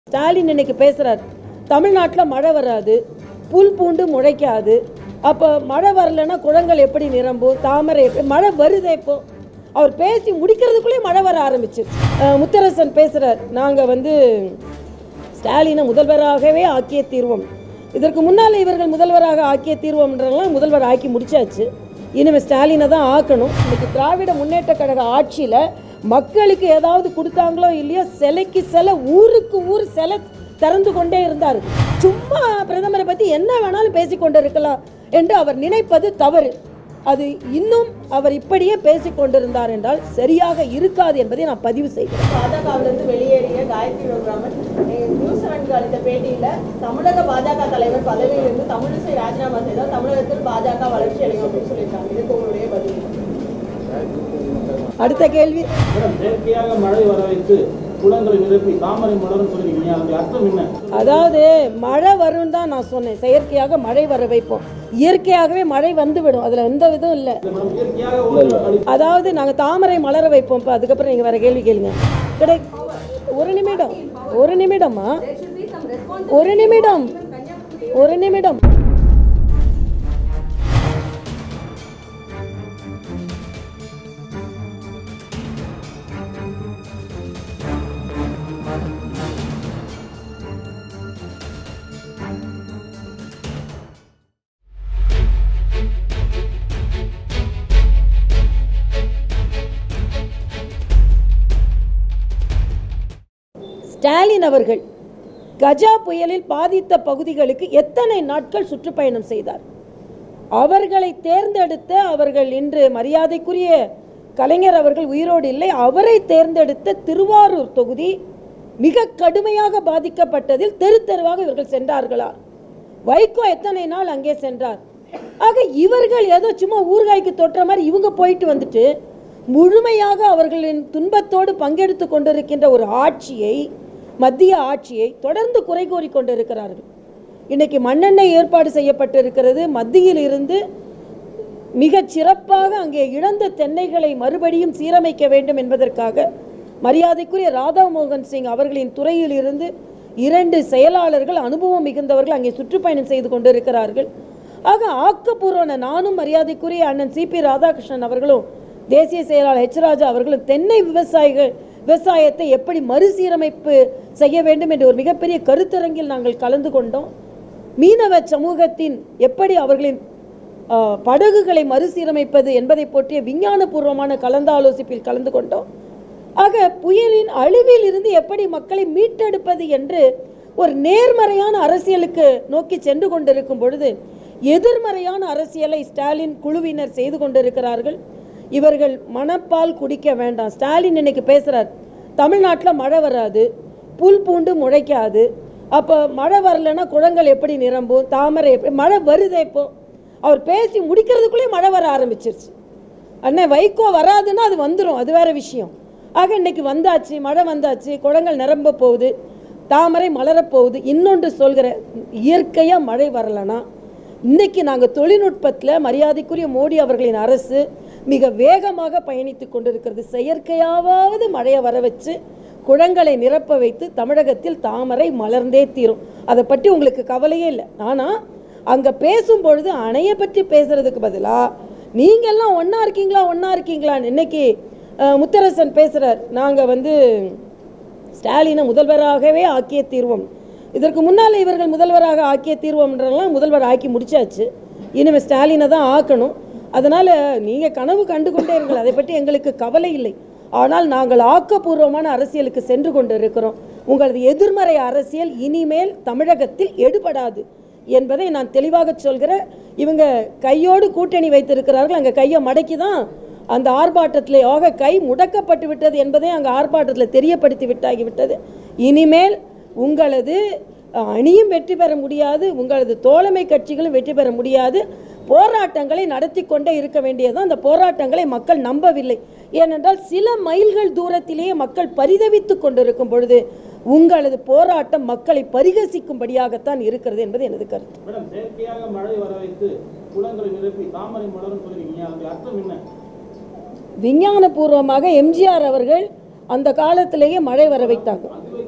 ஸ்டாலின் இன்னைக்கு பேசுறார் தமிழ்நாட்டில் மழை வராது புல் பூண்டு முளைக்காது அப்போ மழை வரலைன்னா குளங்கள் எப்படி நிரம்பும் தாமரை எப்படி மழை வருதே இப்போ அவர் பேசி முடிக்கிறதுக்குள்ளே மழை வர ஆரம்பிச்சு முத்தரசன் பேசுறார் நாங்கள் வந்து ஸ்டாலினை முதல்வராகவே ஆக்கிய தீர்வோம் இதற்கு முன்னால் இவர்கள் முதல்வராக ஆக்கிய தீர்வோம்ன்றதெல்லாம் முதல்வர் ஆக்கி முடிச்சாச்சு இனிமேல் ஸ்டாலினை தான் ஆக்கணும் இன்னைக்கு திராவிட முன்னேற்ற கழக ஆட்சியில் மக்களுக்கு ஏதாவது கொடுத்தாங்களோ இல்லையோ சிலைக்கு சிலை ஊருக்கு ஊர் சிலை திறந்து கொண்டே இருந்தார் சும்மா பிரதமரை பற்றி என்ன வேணாலும் பேசிக்கொண்டு இருக்கலாம் என்று அவர் நினைப்பது தவறு அது இன்னும் அவர் இப்படியே பேசிக் கொண்டிருந்தார் என்றால் சரியாக இருக்காது என்பதை நான் பதிவு செய்கிறேன் பாஜகவிலிருந்து வெளியேறிய காயத்ரி ரகுராமன் அஹ், நியூஸ் செவனுக்கு அளித்த பேட்டியில தமிழக பாஜக தலைவர் பதவியிலிருந்து தமிழிசை ராஜினாமா செய்தால் தமிழகத்தில் பாஜக வளர்ச்சி அடையும் அப்படின்னு சொல்லியிருக்காங்க இதுக்கு உங்களுடைய பதில் அடுத்த கேள்வி மேடம் செயற்கையாக மழை வர வைத்து குளங்களை நிரப்பி தாமரை மலரும் சொல்றீங்க அதனுடைய அர்த்தம் என்ன அதாவது மழை வரும்னு தான் நான் சொன்னேன் செயற்கையாக மழை வர வைப்போம் இயற்கையாகவே மழை வந்துவிடும் அதில் எந்த விதம் இல்லை இல்ல மேடம் இயற்கையாக ஒரு அடி- அதாவது நாங்கள் தாமரை மலர வைப்போம் இப்போ அதுக்கப்புறம் நீங்கள் வேற கேள்வி கேளுங்க கிடை ஒரு நிமிடம் ஒரு நிமிடமா ஒரு நிமிடம் ஒரு நிமிடம் ஸ்டாலின் அவர்கள் கஜா புயலில் பாதித்த பகுதிகளுக்கு எத்தனை நாட்கள் சுற்றுப்பயணம் செய்தார் அவர்களை தேர்ந்தெடுத்த அவர்கள் இன்று மரியாதைக்குரிய கலைஞர் அவர்கள் உயிரோடு இல்லை அவரை தேர்ந்தெடுத்த திருவாரூர் தொகுதி மிக கடுமையாக பாதிக்கப்பட்டதில் தெரு தெருவாக இவர்கள் சென்றார்களா வைகோ எத்தனை நாள் அங்கே சென்றார் ஆக இவர்கள் ஏதோ சும்மா ஊறுகாய்க்கு தொற்ற மாதிரி இவங்க போயிட்டு வந்துட்டு முழுமையாக அவர்களின் துன்பத்தோடு பங்கெடுத்து கொண்டிருக்கின்ற ஒரு ஆட்சியை மத்திய ஆட்சியை தொடர்ந்து குறை கூறி கொண்டிருக்கிறார்கள் இன்னைக்கு மண்ணெண்ணெய் ஏற்பாடு செய்யப்பட்டிருக்கிறது மத்தியில் இருந்து மிகச் சிறப்பாக அங்கே இழந்த தென்னைகளை மறுபடியும் சீரமைக்க வேண்டும் என்பதற்காக மரியாதைக்குரிய ராதா மோகன் சிங் அவர்களின் துறையில் இருந்து இரண்டு செயலாளர்கள் அனுபவம் மிகுந்தவர்கள் அங்கே சுற்றுப்பயணம் செய்து கொண்டிருக்கிறார்கள் ஆக ஆக்கப்பூர்வன நானும் மரியாதைக்குரிய அண்ணன் சிபி ராதாகிருஷ்ணன் அவர்களும் தேசிய செயலாளர் ஹெச் ராஜா அவர்களும் தென்னை விவசாயிகள் விவசாயத்தை எப்படி மறுசீரமைப்பு செய்ய வேண்டும் என்ற ஒரு மிகப்பெரிய கருத்தரங்கில் நாங்கள் கலந்து கொண்டோம் மீனவ சமூகத்தின் எப்படி அவர்களின் ஆ, படகுகளை மறுசீரமைப்பது என்பதை பற்றிய விஞ்ஞானபூர்வமான கலந்தாலோசிப்பில் கலந்து கொண்டோம் ஆக புயலின் அழிவில் இருந்து எப்படி மக்களை மீட்டெடுப்பது என்று ஒரு நேர்மறையான அரசியலுக்கு நோக்கி சென்று கொண்டிருக்கும் பொழுது எதிர்மறையான அரசியலை ஸ்டாலின் குழுவினர் செய்து கொண்டிருக்கிறார்கள் இவர்கள் மணப்பால் குடிக்க வேண்டாம் ஸ்டாலின் இன்னைக்கு பேசுறார் தமிழ்நாட்டில் மழை வராது புல் பூண்டு முளைக்காது அப்போ மழை வரலைன்னா குளங்கள் எப்படி நிரம்பும் தாமரை எப்படி மழை வருதே இப்போ அவர் பேசி முடிக்கிறதுக்குள்ளே மழை வர ஆரம்பிச்சிருச்சு அண்ணே வைகோ வராதுன்னா அது வந்துடும் அது வேற விஷயம் ஆக இன்னைக்கு வந்தாச்சு மழை வந்தாச்சு குளங்கள் நிரம்ப போகுது தாமரை மலரப் போகுது இன்னொன்று சொல்கிறேன் இயற்கையாக மழை வரலைன்னா இன்னைக்கு நாங்கள் தொழில்நுட்பத்தில் மரியாதைக்குரிய மோடி அவர்களின் அரசு மிக வேகமாக பயணித்து கொண்டிருக்கிறது செயற்கையாவது மழையை வர வச்சு குளங்களை நிரப்ப வைத்து தமிழகத்தில் தாமரை மலர்ந்தே தீரும் அதை பற்றி உங்களுக்கு கவலையே இல்லை ஆனால் அங்கே பேசும்பொழுது அணையை பற்றி பேசுறதுக்கு பதிலாக நீங்கள்லாம் ஒன்றா இருக்கீங்களா ஒன்றா இருக்கீங்களான்னு இன்னைக்கு அஹ், முத்தரசன் பேசுகிறார் நாங்கள் வந்து ஸ்டாலினை முதல்வராகவே ஆக்கிய தீர்வோம் இதற்கு முன்னால் இவர்கள் முதல்வராக ஆக்கிய தீர்வோம்ன்றதெல்லாம் முதல்வர் ஆக்கி முடிச்சாச்சு இனிமேல் ஸ்டாலினை தான் ஆக்கணும் அதனால் நீங்கள் கனவு கண்டு கொண்டே இருங்கள் அதை பற்றி எங்களுக்கு கவலை இல்லை ஆனால் நாங்கள் ஆக்கப்பூர்வமான அரசியலுக்கு சென்று கொண்டு இருக்கிறோம் உங்களது எதிர்மறை அரசியல் இனிமேல் தமிழகத்தில் எடுபடாது என்பதை நான் தெளிவாக சொல்கிறேன் இவங்க கையோடு கூட்டணி வைத்திருக்கிறார்கள் அங்கே கையை மடக்கி தான் அந்த ஆர்ப்பாட்டத்தில் ஆக கை முடக்கப்பட்டு விட்டது என்பதை அங்கே ஆர்ப்பாட்டத்தில் தெரியப்படுத்தி விட்டாகிவிட்டது இனிமேல் உங்களது அஹ், அணியும் வெற்றி பெற முடியாது உங்களது தோழமை கட்சிகளும் வெற்றி பெற முடியாது போராட்டங்களை நடத்தி கொண்டே இருக்க வேண்டியது அந்த போராட்டங்களை மக்கள் நம்பவில்லை ஏனென்றால் சில மைல்கள் தூரத்திலேயே மக்கள் பரிதவித்து கொண்டிருக்கும் பொழுது உங்களது போராட்டம் மக்களை பரிகசிக்கும்படியாகத்தான் இருக்கிறது என்பது எனது கருத்து மேடம் செயற்கையாக மழை வர வைத்து குளங்களை நிரப்பி தாமரை மலரும் சொல்றீங்க அதனுடைய அர்த்தம் என்ன விஞ்ஞானபூர்வமாக எம்ஜிஆர் அவர்கள் அந்த காலத்திலேயே மழை வர வைத்தாங்க அது வைத்து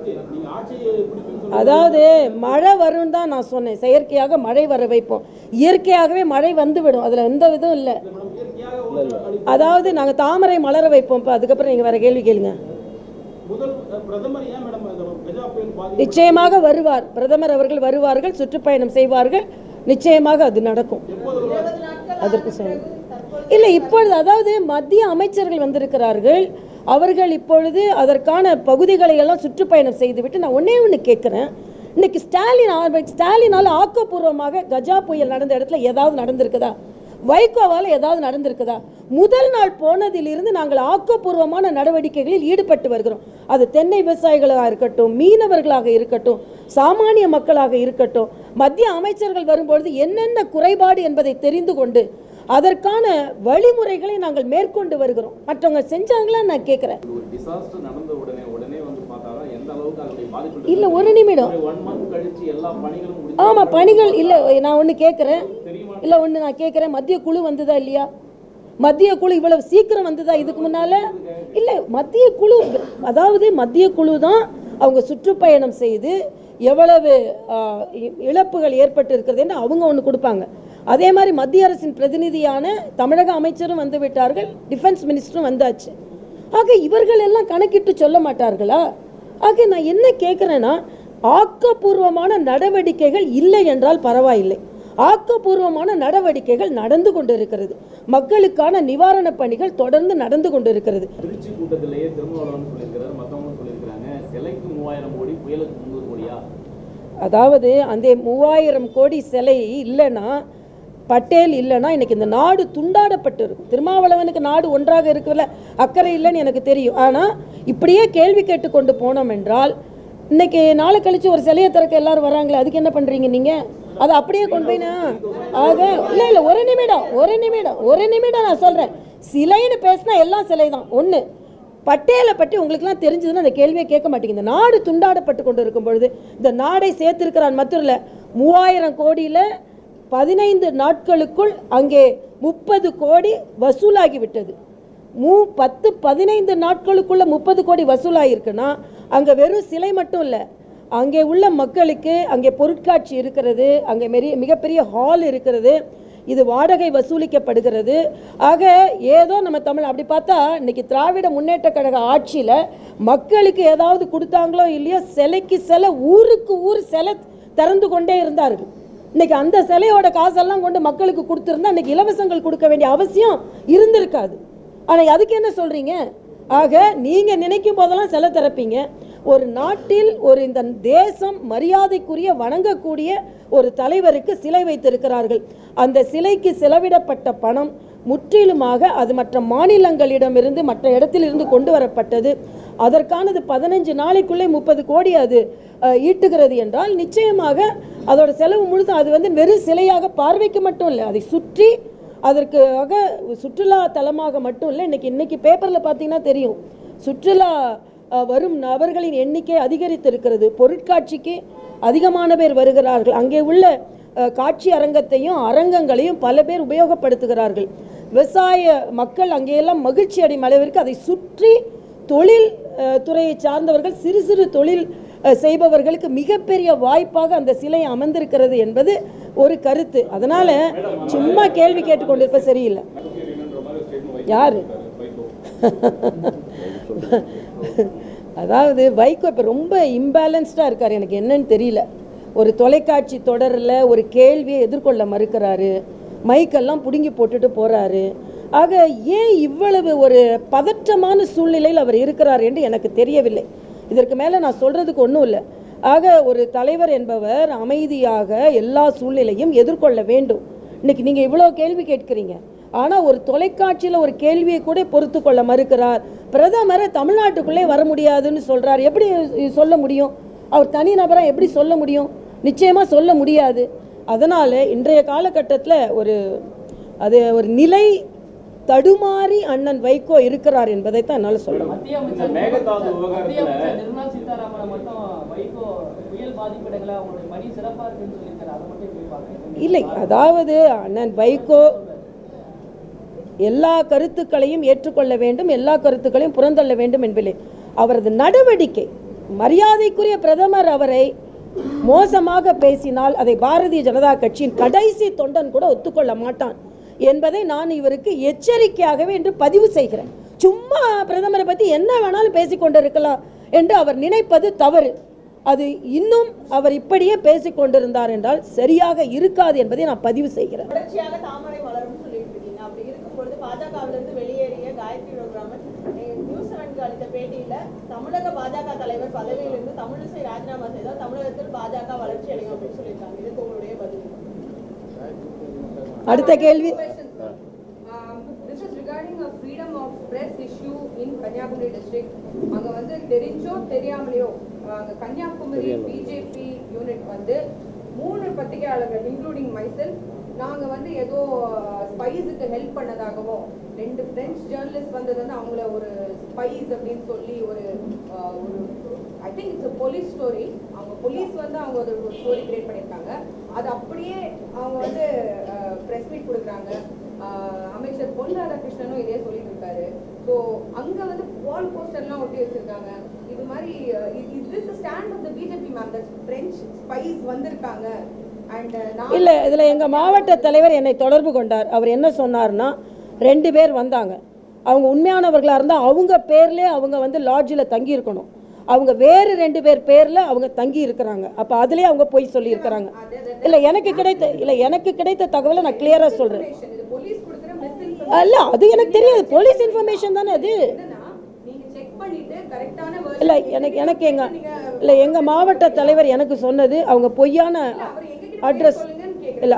ஓகே நீங்க ஆட்சியை பிடிக்குன்னு சொல்லி அதாவது மழை வரும்னு தான் நான் சொன்னேன் செயற்கையாக மழை வர வைப்போம் இயற்கையாகவே மழை வந்துவிடும் அதில் எந்த இதுவும் இல்லை மேடம் இயற்கையாக ஓட்டு அளி- அதாவது நாங்கள் தாமரை மலர வைப்போம் இப்போ அதுக்கப்புறம் நீங்கள் வேற கேள்வி கேளுங்க முதல் அஹ், பிரதமர் ஏன் மேடம் இந்த கஜா புயல் பாதிப்பு நிச்சயமாக வருவார் பிரதமர் அவர்கள் வருவார்கள் சுற்றுப்பயணம் செய்வார்கள் நிச்சயமாக அது நடக்கும் எப்போது வருவார்? இருபது நாட்கள் அதற்கு ஆன சொல்லுங்க. பிறகு தற்போது இல்லை இப்பொழுது அதாவது மத்திய அமைச்சர்கள் வந்திருக்கிறார்கள் அவர்கள் இப்பொழுது அதற்கான பகுதிகளை எல்லாம் சுற்றுப்பயணம் செய்துவிட்டு நான் ஒண்ணே ஒன்று கேட்குறேன் இன்னைக்கு ஸ்டாலின் ஆ- ஸ்டாலினால் ஆக்கப்பூர்வமாக கஜா புயல் நடந்த இடத்துல ஏதாவது நடந்திருக்குதா வைகோவால் ஏதாவது நடந்திருக்குதா முதல் நாள் போனதிலிருந்து நாங்கள் ஆக்கப்பூர்வமான நடவடிக்கைகளில் ஈடுபட்டு வருகிறோம் அது தென்னை விவசாயிகளாக இருக்கட்டும் மீனவர்களாக இருக்கட்டும் சாமானிய மக்களாக இருக்கட்டும் மத்திய அமைச்சர்கள் வரும்பொழுது என்னென்ன குறைபாடு என்பதை தெரிந்து கொண்டு அதற்கான வழிமுறைகளை நாங்கள் மேற்கொண்டு வருகிறோம் மற்றவங்க செஞ்சாங்களா நான் கேட்குறேன் இது ஒரு டிசாஸ்டர் நடந்த உடனே உடனே வந்து பார்த்தாதான் எந்த அளவுக்கு அதனுடைய பாதிப்பு இல்லை ஒரு நிமிடம் ஒன் மந்த் கழிச்சு எல்லா பணிகளும் முடிஞ்சு ஆமாம் பணிகள் இல்லை நான் ஒன்று கேட்குறேன் தெரியுமா இல்லை ஒன்று நான் கேட்குறேன் மத்திய குழு வந்ததா இல்லையா மத்திய குழு இவ்வளவு சீக்கிரம் வந்ததா இதுக்கு முன்னால இல்லை மத்திய குழு அதாவது மத்திய குழு தான் அவங்க சுற்றுப்பயணம் செய்து எவ்வளவு ஆ, இ- இழப்புகள் ஏற்பட்டு இருக்கிறதுன்னு அவங்க ஒன்று கொடுப்பாங்க அதே மாதிரி மத்திய அரசின் பிரதிநிதியான தமிழக அமைச்சரும் வந்து விட்டார்கள் டிஃபென்ஸ் மினிஸ்டரும் வந்தாச்சு ஆக இவர்கள் எல்லாம் கணக்கிட்டு சொல்ல மாட்டார்களா ஆக நான் என்ன கேட்குறேன்னா ஆக்கப்பூர்வமான நடவடிக்கைகள் இல்லை என்றால் பரவாயில்லை ஆக்கப்பூர்வமான நடவடிக்கைகள் நடந்து கொண்டிருக்கிறது மக்களுக்கான நிவாரணப் பணிகள் தொடர்ந்து நடந்து கொண்டிருக்கிறது திருச்சி கூட்டத்திலேயே திருமாவளவன் சொல்லியிருக்கிறாரு மற்றவங்களும் சொல்லியிருக்கிறாங்க சிலைக்கு மூவாயிரம் கோடி புயலுக்கு முந்நூறு கோடியா அதாவது அந்த மூவாயிரம் கோடி சிலை இல்லைன்னா பட்டேல் இல்லைன்னா இன்னைக்கு இந்த நாடு துண்டாடப்பட்டு இருக்கும் திருமாவளவனுக்கு நாடு ஒன்றாக இருக்கல அக்கறை இல்லைன்னு எனக்கு தெரியும் ஆனால் இப்படியே கேள்வி கேட்டு கொண்டு போனோம் என்றால் இன்னைக்கு நாளை கழிச்சு ஒரு சிலையை திறக்க எல்லாரும் வராங்களே அதுக்கு என்ன பண்ணுறீங்க நீங்கள் அதை அப்படியே கொண்டு போயினா ஆக இல்லை இல்லை ஒரு நிமிடம் ஒரு நிமிடம் ஒரு நிமிடம் நான் சொல்கிறேன் சிலைன்னு பேசினா எல்லாம் சிலை தான் ஒன்று பட்டேலை பற்றி உங்களுக்குலாம் தெரிஞ்சதுன்னா அந்த கேள்வியை கேட்க மாட்டீங்க இந்த நாடு துண்டாடப்பட்டு கொண்டு இருக்கும் பொழுது இந்த நாடை சேர்த்திருக்கிறான் மட்டும் இல்லை மூவாயிரம் கோடியில் பதினைந்து நாட்களுக்குள் அங்கே முப்பது கோடி வசூலாகி விட்டது மூ பத்து பதினைந்து நாட்களுக்குள்ள முப்பது கோடி வசூலாகிருக்குன்னா அங்கே வெறும் சிலை மட்டும் இல்லை அங்கே உள்ள மக்களுக்கு அங்கே பொருட்காட்சி இருக்கிறது அங்கே மெரிய மிகப்பெரிய ஹால் இருக்கிறது இது வாடகை வசூலிக்கப்படுகிறது ஆக ஏதோ நம்ம தமிழ் அப்படி பார்த்தா இன்னைக்கு திராவிட முன்னேற்ற கழக ஆட்சியில் மக்களுக்கு ஏதாவது கொடுத்தாங்களோ இல்லையோ சிலைக்கு சிலை ஊருக்கு ஊர் சிலை திறந்து கொண்டே இருந்தார்கள் இன்னைக்கு அந்த சிலையோட காசெல்லாம் கொண்டு மக்களுக்கு கொடுத்துருந்தா இன்னைக்கு இலவசங்கள் கொடுக்க வேண்டிய அவசியம் இருந்திருக்காது ஆனால் அதுக்கு என்ன சொல்றீங்க ஆக நீங்க நினைக்கும் போதெல்லாம் சிலை திறப்பீங்க ஒரு நாட்டில் ஒரு இந்த தேசம் மரியாதைக்குரிய வணங்கக்கூடிய ஒரு தலைவருக்கு சிலை வைத்திருக்கிறார்கள் அந்த சிலைக்கு செலவிடப்பட்ட பணம் முற்றிலுமாக அது மற்ற மாநிலங்களிடமிருந்து மற்ற இடத்திலிருந்து கொண்டு வரப்பட்டது அதற்கானது பதினஞ்சு நாளைக்குள்ளே முப்பது கோடி அது அஹ், ஈட்டுகிறது என்றால் நிச்சயமாக அதோட செலவு முழுதும் அது வந்து வெறும் சிலையாக பார்வைக்கு மட்டும் இல்லை அதை சுற்றி அதற்காக சுற்றுலா தலமாக மட்டும் இல்லை இன்னைக்கு இன்னைக்கு பேப்பரில் பார்த்தீங்கன்னா தெரியும் சுற்றுலா அஹ், வரும் நபர்களின் எண்ணிக்கை அதிகரித்திருக்கிறது பொருட்காட்சிக்கு அதிகமான பேர் வருகிறார்கள் அங்கே உள்ள அஹ், காட்சி அரங்கத்தையும் அரங்கங்களையும் பல பேர் உபயோகப்படுத்துகிறார்கள் விவசாய மக்கள் அங்கேயெல்லாம் மகிழ்ச்சி அடையும் அளவிற்கு அதை சுற்றி தொழில் அஹ், துறையை சார்ந்தவர்கள் சிறு சிறு தொழில் அஹ், செய்பவர்களுக்கு மிகப்பெரிய வாய்ப்பாக அந்த சிலை அமர்ந்திருக்கிறது என்பது ஒரு கருத்து அதனால சும்மா கேள்வி கேட்டுக்கொண்டிருப்ப சரியில்லை யாரு அதாவது வைகோ இப்போ ரொம்ப இம்பேலன்ஸ்டாக இருக்கார் எனக்கு என்னன்னு தெரியல ஒரு தொலைக்காட்சி தொடரில் ஒரு கேள்வியை எதிர்கொள்ள மறுக்கிறாரு மைக்கெல்லாம் பிடுங்கி போட்டுட்டு போகிறாரு ஆக ஏன் இவ்வளவு ஒரு பதற்றமான சூழ்நிலையில் அவர் இருக்கிறார் என்று எனக்கு தெரியவில்லை இதற்கு மேலே நான் சொல்கிறதுக்கு ஒன்றும் இல்லை ஆக ஒரு தலைவர் என்பவர் அமைதியாக எல்லா சூழ்நிலையும் எதிர்கொள்ள வேண்டும் இன்னைக்கு நீங்கள் இவ்வளோ கேள்வி கேட்குறீங்க ஆனால் ஒரு தொலைக்காட்சியில் ஒரு கேள்வியை கூட பொறுத்து கொள்ள மறுக்கிறார் பிரதமரை தமிழ்நாட்டுக்குள்ளே வர முடியாதுன்னு சொல்கிறார் எப்படி சொல்ல முடியும் அவர் தனி நபராக எப்படி சொல்ல முடியும் நிச்சயமாக சொல்ல முடியாது அதனால் இன்றைய காலகட்டத்தில் ஒரு அது ஒரு நிலை தடுமாறி அண்ணன் வைகோ இருக்கிறார் என்பதைத்தான் என்னால் சொல்ல முடியும். மத்திய இந்த அமைச்சர் மேகதாது மத்திய விவகாரத்துல அமைச்சர் நிர்மலா சீதாராமனை மட்டும் வைகோ புயல் பாதிப்பிடங்களை அவங்களுடைய பணி சிறப்பா இருக்குன்னு சொல்லியிருக்காரு அதை மட்டும் எப்படி பாக்குறீங்க இல்லை அதாவது அண்ணன் வைகோ எல்லா கருத்துக்களையும் ஏற்றுக்கொள்ள வேண்டும் எல்லா கருத்துக்களையும் புறந்தள்ள வேண்டும் என்பதில்லை அவரது நடவடிக்கை மரியாதைக்குரிய பிரதமர் அவரை மோசமாக பேசினால் அதை பாரதிய ஜனதா கட்சியின் கடைசி தொண்டன் கூட ஒத்துக்கொள்ள மாட்டான் என்பதை நான் இவருக்கு எச்சரிக்கையாகவே என்று பதிவு செய்கிறேன் சும்மா பிரதமரை பற்றி என்ன வேணாலும் பேசிக்கொண்டிருக்கலாம் என்று அவர் நினைப்பது தவறு அது இன்னும் அவர் இப்படியே பேசிக் கொண்டிருந்தார் என்றால் சரியாக இருக்காது என்பதை நான் பதிவு செய்கிறேன் தொடர்ச்சியாக தாமரை மலரும் சொல்லிட்டு இருக்கீங்க அப்படி இருக்கும் பொழுது பாஜகவில இருந்து வெளியேறிய காயத்ரி ரகுராமன் அஹ், நியூஸ் செவனுக்கு அளித்த பேட்டியில தமிழக பாஜக தலைவர் பதவியிலிருந்து தமிழிசை ராஜினாமா செய்தால் தமிழகத்தில் பாஜக வளர்ச்சி அடையும் அப்படின்னு சொல்லியிருக்காங்க இதுக்கு உங்களுடைய பதில் அடுத்த கேள்வி Question, sir. Um, This is regarding a freedom of press issue in Kanyakumari district. அங்க வந்து தெரிஞ்சோ தெரியாமலையோ அங்க கன்னியாகுமரி பிஜேபி யூனிட் வந்து மூணு பத்திரிகையாளர்கள் இன்க்ளூடிங் மைசெல் நாங்க வந்து ஏதோ ஸ்பைஸுக்கு ஹெல்ப் பண்ணதாகவும் ரெண்டு பிரெஞ்சு ஜேர்னலிஸ்ட் வந்தது வந்து அவங்கள ஒரு ஸ்பைஸ் அப்படின்னு சொல்லி ஒரு ஆஹ், ஒரு I think it's police story அவங்க போலீஸ் வந்து அவங்க ஒரு ஸ்டோரி கிரியேட் பண்ணியிருக்காங்க அது அப்படியே அவங்க வந்து ப்ரெஸ் மீட் கொடுக்குறாங்க ஆஹ் அமைச்சர் பொன் ராதாகிருஷ்ணனும் இதே சொல்லிட்டு இருக்காரு ஸோ அங்க வந்து வால் போஸ்டர்லாம் ஒட்டி வச்சிருக்காங்க இது மாதிரி is this stand of the BJP ma'am that French spice வந்திருக்காங்க அண்ட் நான் இல்லை இதில் எங்கள் மாவட்ட தலைவர் என்னை தொடர்பு கொண்டார் அவர் என்ன சொன்னார்னா ரெண்டு பேர் வந்தாங்க அவங்க உண்மையானவர்களாக இருந்தால் அவங்க பேர்லேயே அவங்க வந்து லாட்ஜில் தங்கி இருக்கணும் அவங்க வேறு ரெண்டு பேர் பேரில் அவங்க தங்கி இருக்கிறாங்க அப்போ அதுலேயே அவங்க போய் சொல்லியிருக்கிறாங்க இல்லை எனக்கு கிடைத்த இல்லை எனக்கு கிடைத்த தகவலை நான் கிளியராக சொல்கிறேன் இது போலீஸ் கொடுக்குற மிஸ் இல்லை அது எனக்கு தெரியாது போலீஸ் இன்ஃபர்மேஷன் தானே அது என்னன்னா நீங்க செக் பண்ணிட்டு கரெக்டான இல்லை எனக்கு எனக்கு எங்கள் இல்லை எங்கள் மாவட்ட தலைவர் எனக்கு சொன்னது அவங்க பொய்யான அட்ரஸ் இல்லை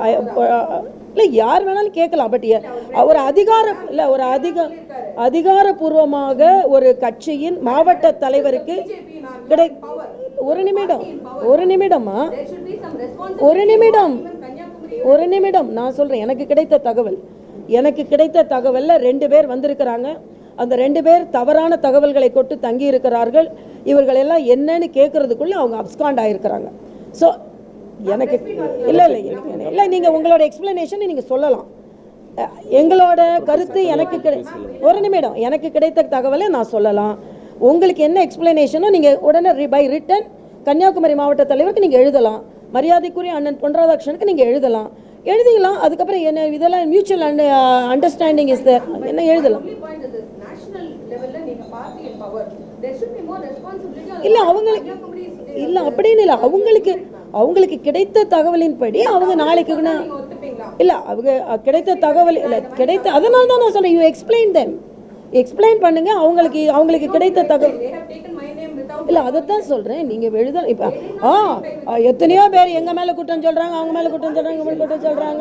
இல்லை யார் வேணாலும் கேட்கலாம் பட் ஒரு அதிகாரம் இல்லை ஒரு அதிக அதிகாரப்பூர்வமாக ஒரு கட்சியின் மாவட்ட தலைவருக்கு கிடை ஒரு நிமிடம் ஒரு நிமிடமா there should be some responsibility ஒரு நிமிடம் even கன்னியாகுமரி ஒரு நிமிடம் நான் சொல்கிறேன் எனக்கு கிடைத்த தகவல் எனக்கு கிடைத்த தகவலில் ரெண்டு பேர் வந்திருக்கிறாங்க அந்த ரெண்டு பேர் தவறான தகவல்களை கொண்டு தங்கி இருக்கிறார்கள் இவர்கள் எல்லாம் என்னன்னு கேட்கறதுக்குள்ள அவங்க அப்ஸ்காண்ட் ஆயிருக்கிறாங்க ஸோ எனக்கு இல்லை இல்லை எனக்கு இல்லை நீங்கள் உங்களோட எக்ஸ்பிளனேஷனை நீங்கள் சொல்லலாம் அஹ், எங்களோட கருத்து எனக்கு கிடை ஒரு நிமிடம் எனக்கு கிடைத்த தகவலை நான் சொல்லலாம் உங்களுக்கு என்ன எக்ஸ்பிளனேஷனோ நீங்கள் உடனே பை ரிட்டன் கன்னியாகுமரி மாவட்ட தலைவருக்கு நீங்கள் எழுதலாம் மரியாதைக்குரிய அண்ணன் பொன் ராதாகிருஷ்ணனுக்கு நீங்கள் எழுதலாம் எழுதிக்கலாம் அதுக்கப்புறம் என்ன இதெல்லாம் mutual and understanding is there என்ன எழுதலாம் only point is this national levelல நீங்க party in power there should be more responsibility on the இல்லை part of அவங்களுக்கு கன்னியாகுமரி state. இல்லை அப்படின்னு இல்லை அவங்களுக்கு அவங்களுக்கு கிடைத்த தகவலின்படி அவங்க நாளைக்கு நான் நீங்க ஒத்துப்பீங்களா இல்லை அவங்க அஹ், கிடைத்த தகவல் இல்லை கிடைத்த அதனால தான் நான் சொல்றேன் யூ எக்ஸ்பிளைன் தெம் எக்ஸ்பிளைன் பண்ணுங்க அவங்களுக்கு அவங்களுக்கு கிடைத்த தகவல் they have taken my name without இல்லை அதைத்தான் சொல்கிறேன் நீங்கள் எழுத இப்போ ஆ ஆ, எத்தனையோ பேர் எங்கள் மேலே குற்றம் சொல்கிறாங்க அவங்க மேலே குற்றம் சொல்கிறாங்க இவங்க மேலே குற்றம் சொல்கிறாங்க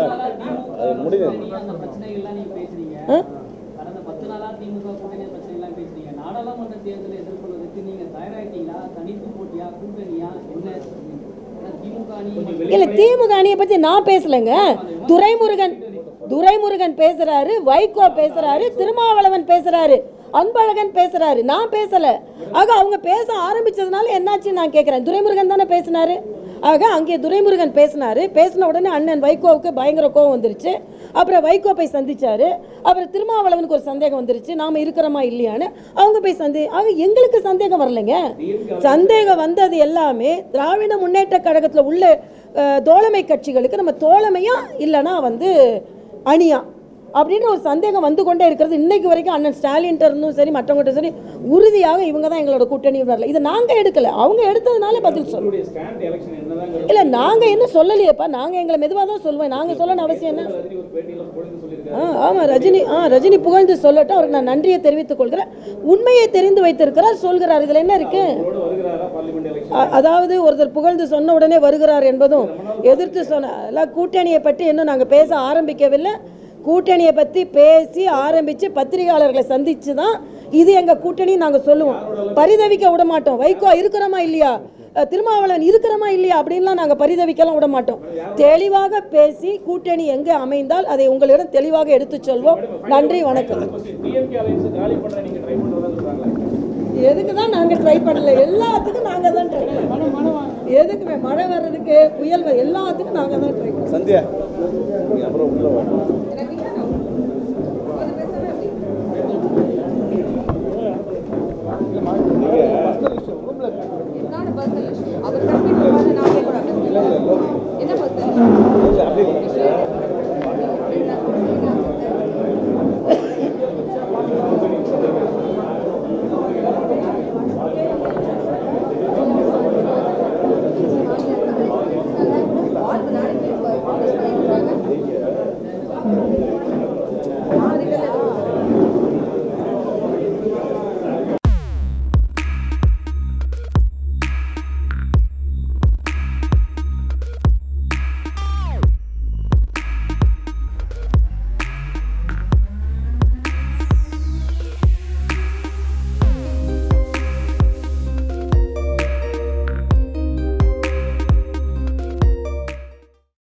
அந்த பிரச்சனைகள்லாம் நீங்க பேசுறீங்க ஆ? கடந்த பத்து நாளா திமுக கூட்டணி பிரச்சனைகள்லாம் பேசுறீங்க நாடாளுமன்ற தேர்தலை எதிர்கொள்வதற்கு நீங்க தயாராயிட்டீங்களா தனித்து போட்டியா கூட்டணியா என்ன ஏன்னா திமுக அணி இல்லை திமுக அணியை பற்றி நான் பேசலைங்க துரைமுருகன் துரைமுருகன் பேசுறாரு வைகோ பேசுறாரு திருமாவளவன் பேசுறாரு அன்பழகன் பேசுறாரு நான் பேசல ஆக அவங்க பேச ஆரம்பிச்சதுனால என்னாச்சு நான் கேட்குறேன் துரைமுருகன் தானே பேசினாரு ஆக அங்கே துரைமுருகன் பேசினாரு பேசின உடனே அண்ணன் வைகோவுக்கு பயங்கர கோவம் வந்துருச்சு அப்புறம் வைகோ போய் சந்திச்சாரு அப்புறம் திருமாவளவனுக்கு ஒரு சந்தேகம் வந்துருச்சு நாம இருக்கிறோமா இல்லையான்னு அவங்க போய் சந்தே ஆக எங்களுக்கு சந்தேகம் வரலைங்க சந்தேகம் வந்தது எல்லாமே திராவிட முன்னேற்ற கழகத்தில் உள்ள அஹ், தோழமை கட்சிகளுக்கு நம்ம தோழமையா இல்லைன்னா வந்து அணியா அப்படின்னு ஒரு சந்தேகம் வந்து கொண்டே இருக்கிறது இன்னைக்கு வரைக்கும் அண்ணன் ஸ்டாலின்ட்ட இருந்தும் சரி மற்றவங்ககிட்ட சரி உறுதியாக இவங்க தான் எங்களோட கூட்டணி வரல இதை நாங்கள் எடுக்கல அவங்க எடுத்ததுனால பதில் சொல்லணும் உங்களுடைய ஸ்டாண்ட் எலெக்ஷன் என்னதான் இல்லை நாங்கள் என்ன சொல்லலையேப்பா நாங்கள் எங்களை மெதுவாக தான் சொல்லுவேன் நாங்கள் சொல்லணும் அவசியம் என்ன ரஜினி ஒரு பேட்டியில பொழுது சொல்லியிருக்காரு ஆ ஆமாம் ரஜினி ஆ ரஜினி புகழ்ந்து சொல்லட்டும் அவருக்கு நான் நன்றியை தெரிவித்துக் கொள்கிறேன் உண்மையை தெரிந்து வைத்திருக்கிறார் சொல்கிறார் இதில் என்ன இருக்கு அவரோட வருகிறாரா பார்லிமெண்ட் எலெக்ஷன் அ- அதாவது ஒருத்தர் புகழ்ந்து சொன்ன உடனே வருகிறார் என்பதும் எதிர்த்து சொன்ன அதெல்லாம் கூட்டணியை பற்றி இன்னும் நாங்கள் பேச ஆரம்பிக்கவில்லை கூட்டணியை பற்றி பேசி ஆரம்பித்து பத்திரிகையாளர்களை சந்தித்து தான் இது எங்கள் கூட்டணி நாங்கள் சொல்லுவோம் பரிதவிக்க விட மாட்டோம் வைகோ இருக்கிறோமா இல்லையா அஹ், திருமாவளவன் இருக்கிறோமா இல்லையா அப்படின்லாம் நாங்கள் பரிதவிக்கலாம் விட மாட்டோம் தெளிவாக பேசி கூட்டணி எங்கே அமைந்தால் அதை உங்களிடம் தெளிவாக எடுத்துச் சொல்வோம் நன்றி வணக்கம் டிஎம்கே அலைன்ஸ் காலி பண்ற நீங்க ட்ரை பண்றதா சொல்றாங்களா எதுக்கு தான் நாங்கள் ட்ரை பண்ணல எல்லாத்துக்கும் நாங்கள் தான் ட்ரை பண்ணோம் எதுக்குமே மழை வர்றதுக்கு புயல் வ- எல்லாத்துக்கும் நாங்கள் தான் ட்ரை பண்ணோம் சந்தியா நீ அப்புறம் உள்ள வா ரவீந்திரநாத்